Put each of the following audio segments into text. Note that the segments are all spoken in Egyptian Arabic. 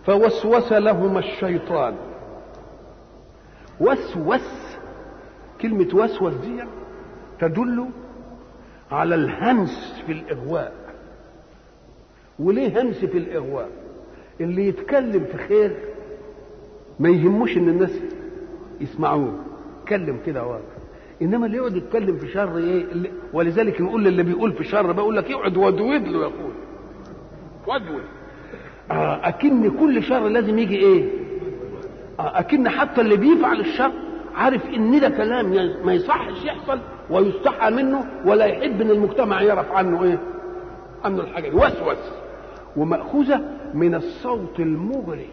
فوسوس لهما الشيطان وسوس كلمة وسوس دي تدل على الهمس في الإغواء وليه همس في الإغواء اللي يتكلم في خير ما يهموش ان الناس يسمعوه يتكلم كده واقف انما اللي يقعد يتكلم في شر ايه اللي ولذلك نقول للي بيقول في شر بقول لك يقعد ودود له يقول ودود آه اكن كل شر لازم يجي ايه آه اكن حتى اللي بيفعل الشر عارف ان ده كلام ما يصحش يحصل ويستحى منه ولا يحب ان المجتمع يعرف عنه ايه عنه الحاجه دي وسوس ومأخوذة من الصوت المغري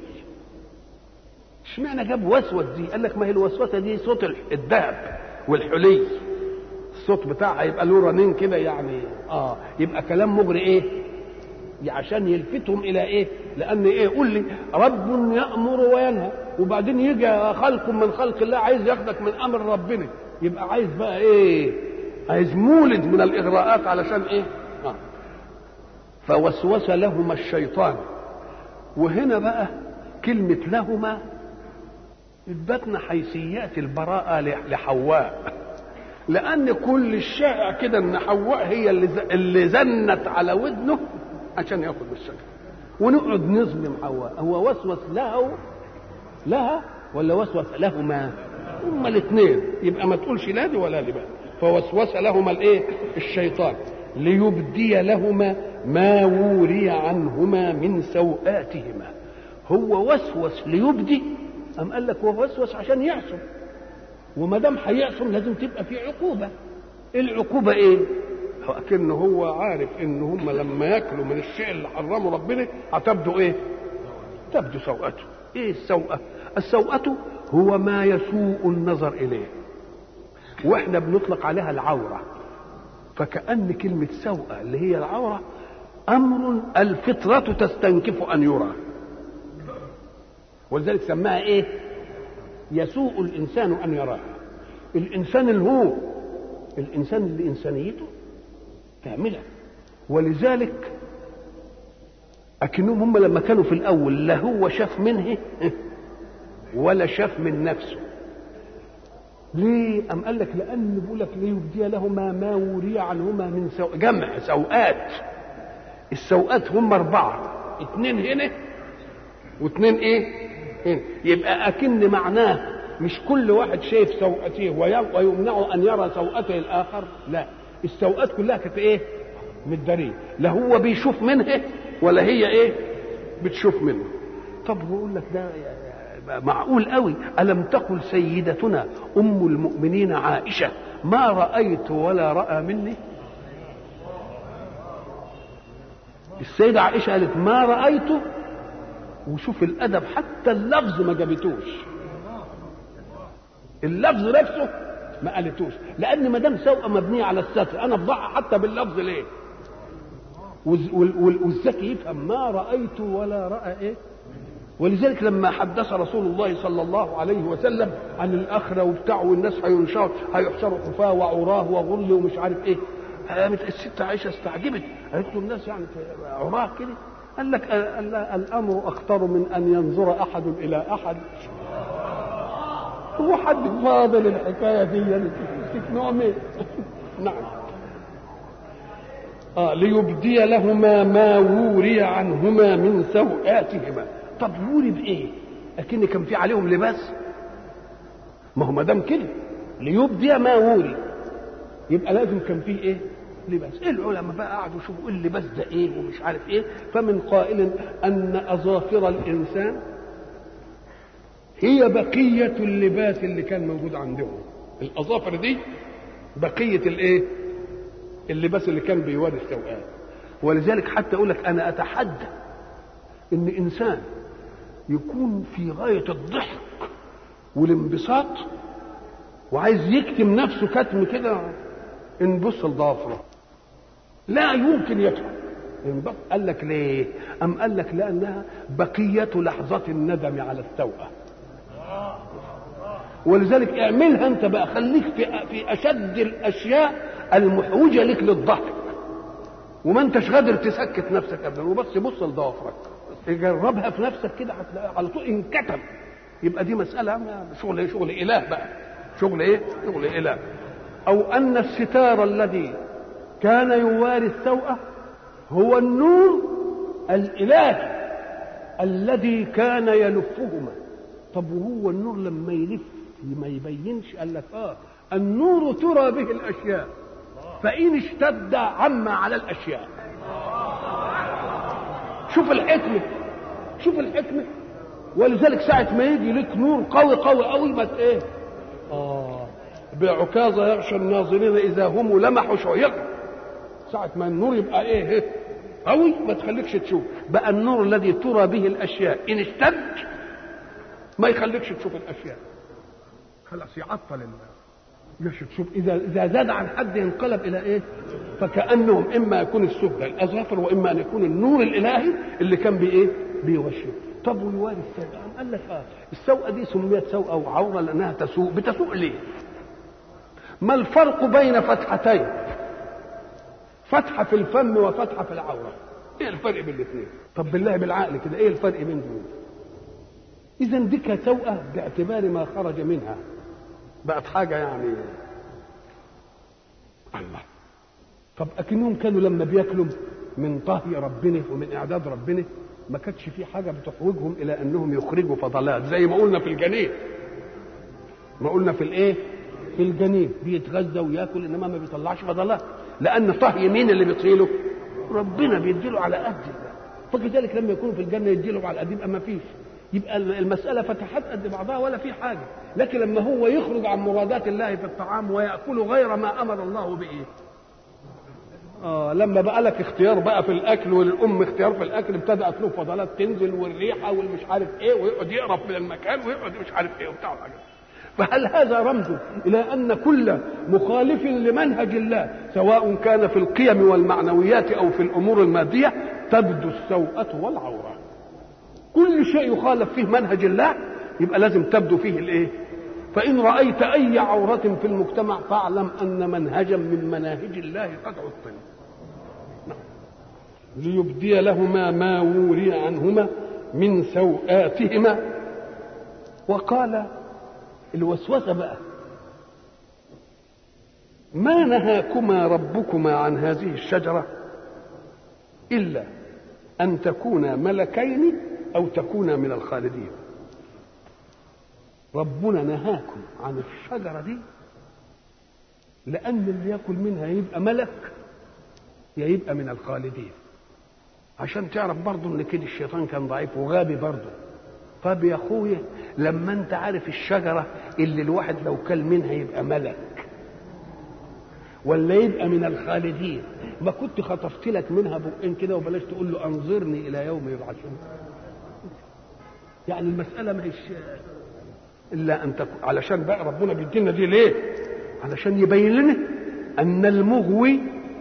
اشمعنى جاب وسوس دي قال لك ما هي الوسوسه دي صوت الذهب والحلي الصوت بتاعها يبقى له رنين كده يعني اه يبقى كلام مغري ايه عشان يلفتهم الى ايه لان ايه قول لي رب يامر وينهى وبعدين يجي خلق من خلق الله عايز ياخدك من امر ربنا يبقى عايز بقى ايه عايز مولد من الاغراءات علشان ايه آه. فوسوس لهما الشيطان وهنا بقى كلمة لهما اثبتنا حيثيات البراءة لحواء لأن كل الشائع كده إن حواء هي اللي اللي زنت على ودنه عشان ياخد الشجرة ونقعد نظلم حواء هو وسوس له لها ولا وسوس لهما هما الاثنين يبقى ما تقولش لا دي ولا دي بقى فوسوس لهما الايه الشيطان ليبدي لهما ما وري عنهما من سوآتهما هو وسوس ليبدي أم قال لك هو وسوس عشان يعصم وما دام هيعصم لازم تبقى في عقوبة العقوبة إيه؟ لكن هو عارف إن هم لما ياكلوا من الشيء اللي حرمه ربنا هتبدو إيه؟ تبدو سوءته إيه السوءة؟ السوءة هو ما يسوء النظر إليه وإحنا بنطلق عليها العورة فكأن كلمة سوءة اللي هي العورة أمر الفطرة تستنكف أن يرى ولذلك سماها إيه؟ يسوء الإنسان أن يراه الإنسان اللي هو الإنسان اللي إنسانيته كاملة ولذلك أكنهم هم لما كانوا في الأول لا هو شاف منه ولا شاف من نفسه ليه؟ أم قال لك لأن بيقول لك ليبدي لهما ما وري عنهما من سوء جمع سوءات السوءات هم أربعة اتنين هنا واتنين إيه؟ هنا يبقى أكن معناه مش كل واحد شايف سوءته ويمنعه أن يرى سوءته الآخر لا السوءات كلها كانت إيه؟ متدارية لا هو بيشوف منها ولا هي إيه؟ بتشوف منه طب بقول لك ده معقول قوي ألم تقل سيدتنا أم المؤمنين عائشة ما رأيت ولا رأى مني السيدة عائشة قالت ما رأيته وشوف الأدب حتى اللفظ ما جابتوش اللفظ نفسه ما قالتوش لأن ما دام سوء مبنية على الستر أنا أفضحها حتى باللفظ ليه والذكي يفهم ما رأيت ولا رأى إيه ولذلك لما حدث رسول الله صلى الله عليه وسلم عن الاخره وبتاع والناس هينشروا هيحشروا حفاه وعراه وغل ومش عارف ايه قامت الست عائشه استعجبت قالت له الناس يعني عراه كده قال لك الامر اخطر من ان ينظر احد الى احد هو حد فاضل الحكايه دي يعني نوع نعم آه ليبدي لهما ما وري عنهما من سوآتهما طب يوري بايه اكن كان في عليهم لباس ما هو ما دام كده ليبدي ما وري يبقى لازم كان فيه ايه لباس العلماء بقى قعدوا يشوفوا اللباس ده ايه ومش عارف ايه فمن قائل ان اظافر الانسان هي بقية اللباس اللي كان موجود عندهم الأظافر دي بقية الإيه؟ اللباس اللي كان بيواري السوءات ولذلك حتى أقول لك أنا أتحدى إن إنسان يكون في غاية الضحك والانبساط وعايز يكتم نفسه كتم كده انبص لضافره لا يمكن يكتم انبص قال لك ليه أم قال لك لأنها بقية لحظة الندم على السوءة ولذلك اعملها انت بقى خليك في, في اشد الاشياء المحوجه لك للضحك وما انتش قادر تسكت نفسك ابدا وبس بص لضوافرك جربها في نفسك كده هتلاقي على طول انكتم يبقى دي مساله شغل ايه شغل اله بقى شغل ايه شغل اله او ان الستار الذي كان يواري السوءه هو النور الالهي الذي كان يلفهما طب وهو النور لما يلف ما يبينش قال لك اه النور ترى به الاشياء فان اشتد عم على الاشياء شوف الحكمه شوف الحكمه ولذلك ساعة ما يجي لك نور قوي قوي قوي ما ايه؟ اه بعكاظة يغشى الناظرين إذا هم لمحوا شعير ساعة ما النور يبقى ايه؟ قوي ما تخليكش تشوف بقى النور الذي ترى به الأشياء إن اشتد ما يخليكش تشوف الأشياء خلاص يعطل الله مش تشوف إذا إذا زاد عن حد ينقلب إلى إيه؟ فكأنهم إما يكون السفلى الأظافر وإما أن يكون النور الإلهي اللي كان بإيه؟ بيغشيه طب ويواري السوء قال لك اه السوء دي سميت سوء او عوره لانها تسوء بتسوء ليه ما الفرق بين فتحتين فتحه في الفم وفتحه في العوره ايه الفرق بين الاثنين طب بالله بالعقل كده ايه الفرق بين دول اذا دي كسوءه باعتبار ما خرج منها بقت حاجه يعني الله طب اكنهم كانوا لما بياكلوا من طهي ربنا ومن اعداد ربنا ما كانتش في حاجه بتحوجهم الى انهم يخرجوا فضلات زي ما قلنا في الجنين ما قلنا في الايه في الجنين بيتغذى وياكل انما ما بيطلعش فضلات لان طهي مين اللي بيطيله ربنا بيديله على قد فكذلك لما يكونوا في الجنه يديله على قد يبقى ما فيش يبقى المسألة فتحت قد بعضها ولا في حاجة لكن لما هو يخرج عن مرادات الله في الطعام ويأكل غير ما أمر الله بإيه آه لما بقى لك اختيار بقى في الاكل والام اختيار في الاكل ابتدات له فضلات تنزل والريحه والمش عارف ايه ويقعد يقرب من المكان ويقعد مش عارف ايه وبتاع حاجه فهل هذا رمز الى ان كل مخالف لمنهج الله سواء كان في القيم والمعنويات او في الامور الماديه تبدو السوءه والعوره كل شيء يخالف فيه منهج الله يبقى لازم تبدو فيه الايه فإن رأيت أي عورة في المجتمع فاعلم أن منهجا من مناهج الله قد عطل ليبدي لهما ما وري عنهما من سوآتهما وقال الوسوسة بقى ما نهاكما ربكما عن هذه الشجرة إلا أن تكونا ملكين أو تكونا من الخالدين ربنا نهاكم عن الشجرة دي لأن اللي ياكل منها يبقى ملك يا يبقى من الخالدين عشان تعرف برضه ان كده الشيطان كان ضعيف وغابي برضه طب يا اخويا لما انت عارف الشجره اللي الواحد لو كل منها يبقى ملك ولا يبقى من الخالدين ما كنت خطفت لك منها بقين كده وبلاش تقول له انظرني الى يوم يبعثون يعني المساله ما هيش الا ان تكون علشان بقى ربنا بيدينا دي ليه علشان يبين لنا ان المغوي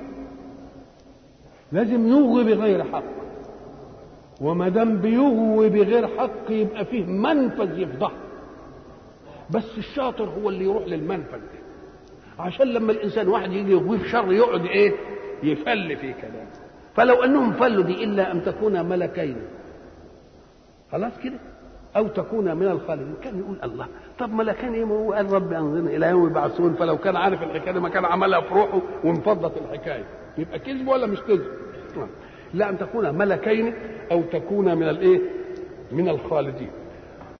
لازم يغوي بغير حق وما دام بيغوي بغير حق يبقى فيه منفذ يفضح بس الشاطر هو اللي يروح للمنفذ عشان لما الانسان واحد يجي يغوي في شر يقعد ايه يفل في كلامه فلو انهم فلوا دي الا ان تكونا ملكين خلاص كده او تكون من الخالدين كان يقول الله طب ملكان ايه ما هو قال رب انظرنا الى يوم يبعثون فلو كان عارف الحكايه ما كان عملها في روحه وانفضت الحكايه يبقى كذب ولا مش كذب لا ان تكون ملكين او تكون من الايه من الخالدين